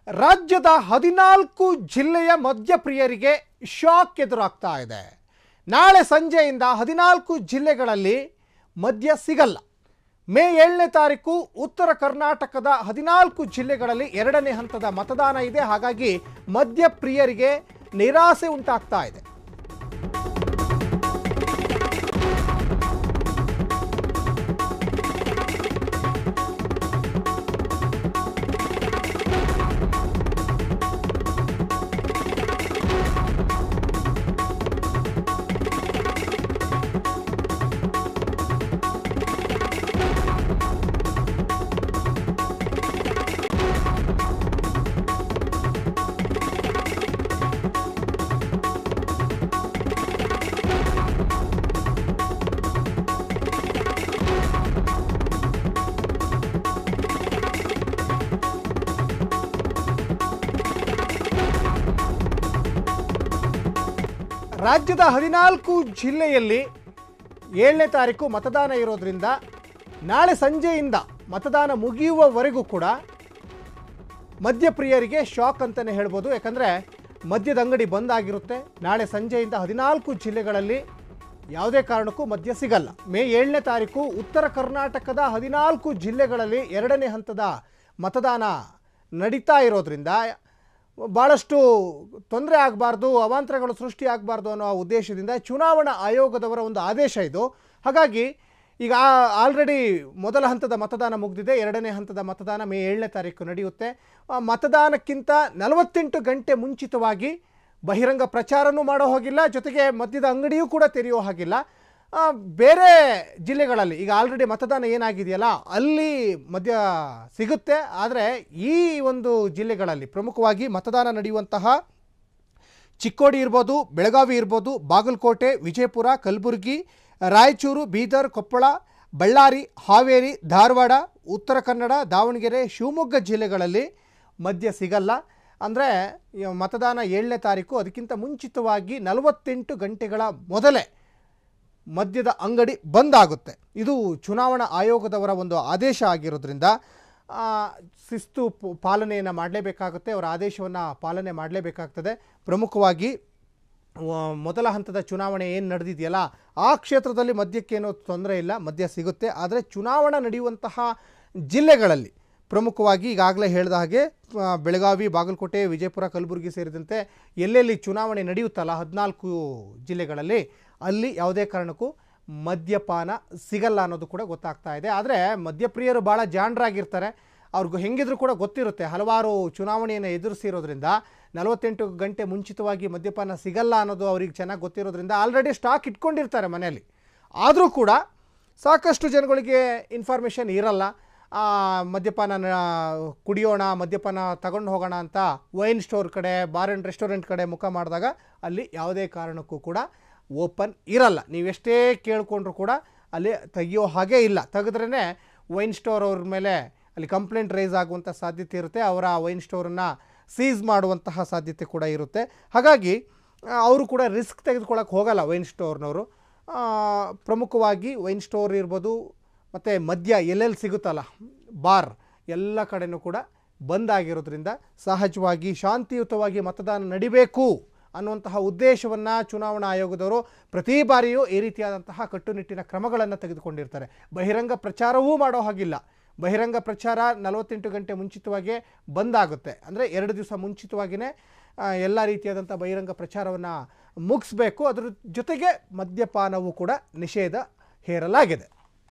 ರಾಜ್ಯದ ಹದಿನಾಲ್ಕು ಜಿಲ್ಲೆಯ ಮದ್ಯಪ್ರಿಯರಿಗೆ ಶಾಕ್ ಎದುರಾಗ್ತಾ ಇದೆ ನಾಳೆ ಸಂಜೆಯಿಂದ ಹದಿನಾಲ್ಕು ಜಿಲ್ಲೆಗಳಲ್ಲಿ ಮದ್ಯ ಸಿಗಲ್ಲ ಮೇ ಏಳನೇ ತಾರೀಕು ಉತ್ತರ ಕರ್ನಾಟಕದ ಹದಿನಾಲ್ಕು ಜಿಲ್ಲೆಗಳಲ್ಲಿ ಎರಡನೇ ಹಂತದ ಮತದಾನ ಇದೆ ಹಾಗಾಗಿ ಮದ್ಯಪ್ರಿಯರಿಗೆ ನಿರಾಸೆ ಉಂಟಾಗ್ತಾ ಇದೆ ರಾಜ್ಯದ ಹದಿನಾಲ್ಕು ಜಿಲ್ಲೆಯಲ್ಲಿ ಏಳನೇ ತಾರೀಕು ಮತದಾನ ಇರೋದ್ರಿಂದ ನಾಳೆ ಸಂಜೆಯಿಂದ ಮತದಾನ ಮುಗಿಯುವವರೆಗೂ ಕೂಡ ಮದ್ಯಪ್ರಿಯರಿಗೆ ಶಾಕ್ ಅಂತಲೇ ಹೇಳ್ಬೋದು ಯಾಕಂದರೆ ಮದ್ಯದ ಅಂಗಡಿ ಬಂದ್ ಆಗಿರುತ್ತೆ ನಾಳೆ ಸಂಜೆಯಿಂದ ಹದಿನಾಲ್ಕು ಜಿಲ್ಲೆಗಳಲ್ಲಿ ಯಾವುದೇ ಕಾರಣಕ್ಕೂ ಮದ್ಯ ಸಿಗಲ್ಲ ಮೇ ಏಳನೇ ತಾರೀಕು ಉತ್ತರ ಕರ್ನಾಟಕದ ಹದಿನಾಲ್ಕು ಜಿಲ್ಲೆಗಳಲ್ಲಿ ಎರಡನೇ ಹಂತದ ಮತದಾನ ನಡೀತಾ ಇರೋದ್ರಿಂದ ಭಾಳಷ್ಟು ತೊಂದರೆ ಆಗಬಾರ್ದು ಅವಾಂತರಗಳು ಸೃಷ್ಟಿ ಆಗಬಾರ್ದು ಅನ್ನೋ ಉದ್ದೇಶದಿಂದ ಚುನಾವಣಾ ಆಯೋಗದವರ ಒಂದು ಆದೇಶ ಇದು ಹಾಗಾಗಿ ಈಗ ಆಲ್ರೆಡಿ ಮೊದಲ ಹಂತದ ಮತದಾನ ಮುಗಿದಿದೆ ಎರಡನೇ ಹಂತದ ಮತದಾನ ಮೇ ಏಳನೇ ತಾರೀಕು ನಡೆಯುತ್ತೆ ಆ ಮತದಾನಕ್ಕಿಂತ ನಲವತ್ತೆಂಟು ಗಂಟೆ ಮುಂಚಿತವಾಗಿ ಬಹಿರಂಗ ಪ್ರಚಾರನೂ ಮಾಡೋ ಹಾಗಿಲ್ಲ ಜೊತೆಗೆ ಮದ್ಯದ ಅಂಗಡಿಯೂ ಕೂಡ ತೆರೆಯೋ ಹಾಗಿಲ್ಲ ಆ, ಬೇರೆ ಜಿಲ್ಲೆಗಳಲ್ಲಿ ಈಗ ಆಲ್ರೆಡಿ ಮತದಾನ ಏನಾಗಿದೆಯಲ್ಲ ಅಲ್ಲಿ ಮದ್ಯ ಸಿಗುತ್ತೆ ಆದರೆ ಈ ಒಂದು ಜಿಲ್ಲೆಗಳಲ್ಲಿ ಪ್ರಮುಖವಾಗಿ ಮತದಾನ ನಡೆಯುವಂತಹ ಚಿಕ್ಕೋಡಿ ಇರ್ಬೋದು ಬೆಳಗಾವಿ ಇರ್ಬೋದು ಬಾಗಲಕೋಟೆ ವಿಜಯಪುರ ಕಲಬುರಗಿ ರಾಯಚೂರು ಬೀದರ್ ಕೊಪ್ಪಳ ಬಳ್ಳಾರಿ ಹಾವೇರಿ ಧಾರವಾಡ ಉತ್ತರ ಕನ್ನಡ ದಾವಣಗೆರೆ ಶಿವಮೊಗ್ಗ ಜಿಲ್ಲೆಗಳಲ್ಲಿ ಮದ್ಯ ಸಿಗಲ್ಲ ಅಂದರೆ ಮತದಾನ ಏಳನೇ ತಾರೀಕು ಅದಕ್ಕಿಂತ ಮುಂಚಿತವಾಗಿ ನಲವತ್ತೆಂಟು ಗಂಟೆಗಳ ಮೊದಲೇ ಮದ್ಯದ ಅಂಗಡಿ ಬಂದ್ ಆಗುತ್ತೆ ಇದು ಚುನಾವಣಾ ಆಯೋಗದವರ ಒಂದು ಆದೇಶ ಆಗಿರೋದ್ರಿಂದ ಆ, ಶಿಸ್ತು ಪ- ಪಾಲನೆಯನ್ನು ಮಾಡಲೇಬೇಕಾಗುತ್ತೆ ಅವರ ಆದೇಶವನ್ನು ಪಾಲನೆ ಮಾಡಲೇಬೇಕಾಗ್ತದೆ ಪ್ರಮುಖವಾಗಿ ವ- ಮೊದಲ ಹಂತದ ಚುನಾವಣೆ ಏನು ನಡೆದಿದೆಯಲ್ಲ ಆ ಕ್ಷೇತ್ರದಲ್ಲಿ ಮದ್ಯಕ್ಕೇನೋ ತೊಂದರೆ ಇಲ್ಲ ಮದ್ಯ ಸಿಗುತ್ತೆ ಆದರೆ ಚುನಾವಣಾ ನಡೆಯುವಂತಹ ಜಿಲ್ಲೆಗಳಲ್ಲಿ ಪ್ರಮುಖವಾಗಿ ಈಗಾಗಲೇ ಹೇಳಿದ ಹಾಗೆ ಆ, ಬೆಳಗಾವಿ ಬಾಗಲಕೋಟೆ ವಿಜಯಪುರ ಕಲಬುರಗಿ ಸೇರಿದಂತೆ ಎಲ್ಲೆಲ್ಲಿ ಚುನಾವಣೆ ನಡೆಯುತ್ತಲ್ಲ ಹದಿನಾಲ್ಕು ಜಿಲ್ಲೆಗಳಲ್ಲಿ ಅಲ್ಲಿ ಯಾವುದೇ ಕಾರಣಕ್ಕೂ ಮದ್ಯಪಾನ ಸಿಗಲ್ಲ ಅನ್ನೋದು ಕೂಡ ಗೊತ್ತಾಗ್ತಾ ಇದೆ ಆದರೆ ಮದ್ಯಪ್ರಿಯರು ಭಾಳ ಜಾಣರಾಗಿರ್ತಾರೆ ಅವ್ರಿಗೂ ಹೆಂಗಿದ್ರು ಕೂಡ ಗೊತ್ತಿರುತ್ತೆ ಹಲವಾರು ಚುನಾವಣೆಯನ್ನು ಎದುರಿಸಿರೋದ್ರಿಂದ ನಲವತ್ತೆಂಟು ಗಂಟೆ ಮುಂಚಿತವಾಗಿ ಮದ್ಯಪಾನ ಸಿಗಲ್ಲ ಅನ್ನೋದು ಅವ್ರಿಗೆ ಚೆನ್ನಾಗಿ ಗೊತ್ತಿರೋದ್ರಿಂದ ಆಲ್ರೆಡಿ ಸ್ಟಾಕ್ ಇಟ್ಕೊಂಡಿರ್ತಾರೆ ಮನೆಯಲ್ಲಿ ಆದರೂ ಕೂಡ ಸಾಕಷ್ಟು ಜನಗಳಿಗೆ ಇನ್ಫಾರ್ಮೇಷನ್ ಇರಲ್ಲ ಆ, ಮದ್ಯಪಾನ ನ- ಕುಡಿಯೋಣ ಮದ್ಯಪಾನ ತಗೊಂಡು ಹೋಗೋಣ ಅಂತ ವೈನ್ ಸ್ಟೋರ್ ಕಡೆ ಬಾರ್ ಆ್ಯಂಡ್ ರೆಸ್ಟೋರೆಂಟ್ ಕಡೆ ಮುಖ ಮಾಡಿದಾಗ ಅಲ್ಲಿ ಯಾವುದೇ ಕಾರಣಕ್ಕೂ ಕೂಡ ಓಪನ್ ಇರಲ್ಲ ನೀವೆಷ್ಟೇ ಕೇಳಿಕೊಂಡ್ರು ಕೂಡ ಅಲ್ಲಿ ತೆಗಿಯೋ ಹಾಗೆ ಇಲ್ಲ ತೆಗೆದ್ರೇ ವೈನ್ ಸ್ಟೋರ್ ಅವ್ರ ಮೇಲೆ ಅಲ್ಲಿ ಕಂಪ್ಲೇಂಟ್ ರೈಸ್ ಆಗುವಂಥ ಸಾಧ್ಯತೆ ಇರುತ್ತೆ ಅವರ ವೈನ್ ಸ್ಟೋರನ್ನು ಸೀಸ್ ಮಾಡುವಂತಹ ಸಾಧ್ಯತೆ ಕೂಡ ಇರುತ್ತೆ ಹಾಗಾಗಿ ಆ, ಅವರು ಕೂಡ ರಿಸ್ಕ್ ತೆಗೆದುಕೊಳ್ಳೋಕೆ ಹೋಗಲ್ಲ ವೈನ್ ಸ್ಟೋರ್ನವರು ಆ, ಪ್ರಮುಖವಾಗಿ ವೈನ್ ಸ್ಟೋರ್ ಇರ್ಬೋದು ಮತ್ತು ಮದ್ಯ ಎಲ್ಲೆಲ್ಲಿ ಸಿಗುತ್ತಲ್ಲ ಬಾರ್ ಎಲ್ಲ ಕಡೆನೂ ಕೂಡ ಬಂದ್ ಆಗಿರೋದ್ರಿಂದ ಸಹಜವಾಗಿ ಶಾಂತಿಯುತವಾಗಿ ಮತದಾನ ನಡಿಬೇಕು ಅನ್ನುವಂತಹ ಉದ್ದೇಶವನ್ನು ಚುನಾವಣಾ ಆಯೋಗದವರು ಪ್ರತಿ ಬಾರಿಯೂ ಈ ರೀತಿಯಾದಂತಹ ಕಟ್ಟುನಿಟ್ಟಿನ ಕ್ರಮಗಳನ್ನು ತೆಗೆದುಕೊಂಡಿರ್ತಾರೆ ಬಹಿರಂಗ ಪ್ರಚಾರವೂ ಮಾಡೋ ಹಾಗಿಲ್ಲ ಬಹಿರಂಗ ಪ್ರಚಾರ ನಲವತ್ತೆಂಟು ಗಂಟೆ ಮುಂಚಿತವಾಗಿಯೇ ಬಂದಾಗುತ್ತೆ ಅಂದರೆ ಎರಡು ದಿವಸ ಮುಂಚಿತವಾಗಿಯೇ ಎಲ್ಲ ರೀತಿಯಾದಂಥ ಬಹಿರಂಗ ಪ್ರಚಾರವನ್ನು ಮುಗಿಸ್ಬೇಕು ಅದರ ಜೊತೆಗೆ ಮದ್ಯಪಾನವೂ ಕೂಡ ನಿಷೇಧ ಹೇರಲಾಗಿದೆ